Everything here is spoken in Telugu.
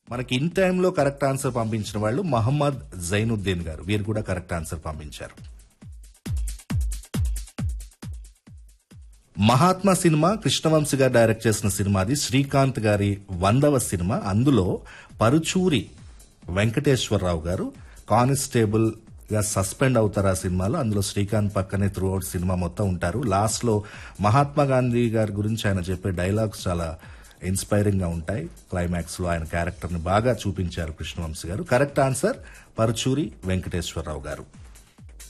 మనకి ఇన్ టైంలో కరెక్ట్ ఆన్సర్ పంపించిన వాళ్ళు మహమ్మద్ జైనుద్దీన్ గారు వీరు కూడా కరెక్ట్ ఆన్సర్ పంపించారు మహాత్మా సినిమా కృష్ణవంశీ గారు డైరెక్ట్ చేసిన సినిమా అది శ్రీకాంత్ గారి వందవ సినిమా అందులో పరుచూరి వెంకటేశ్వరరావు గారు కానిస్టేబుల్ గా సస్పెండ్ అవుతారు ఆ సినిమాలో అందులో శ్రీకాంత్ పక్కనే త్రూ అవుట్ సినిమా మొత్తం ఉంటారు లాస్ట్ లో మహాత్మా గాంధీ గారి గురించి ఆయన చెప్పే డైలాగ్స్ చాలా ఇన్స్పైరింగ్ గా ఉంటాయి క్లైమాక్స్ లో ఆయన క్యారెక్టర్ ని బాగా చూపించారు కృష్ణవంశీ గారు కరెక్ట్ ఆన్సర్ పరుచూరి వెంకటేశ్వరరావు గారు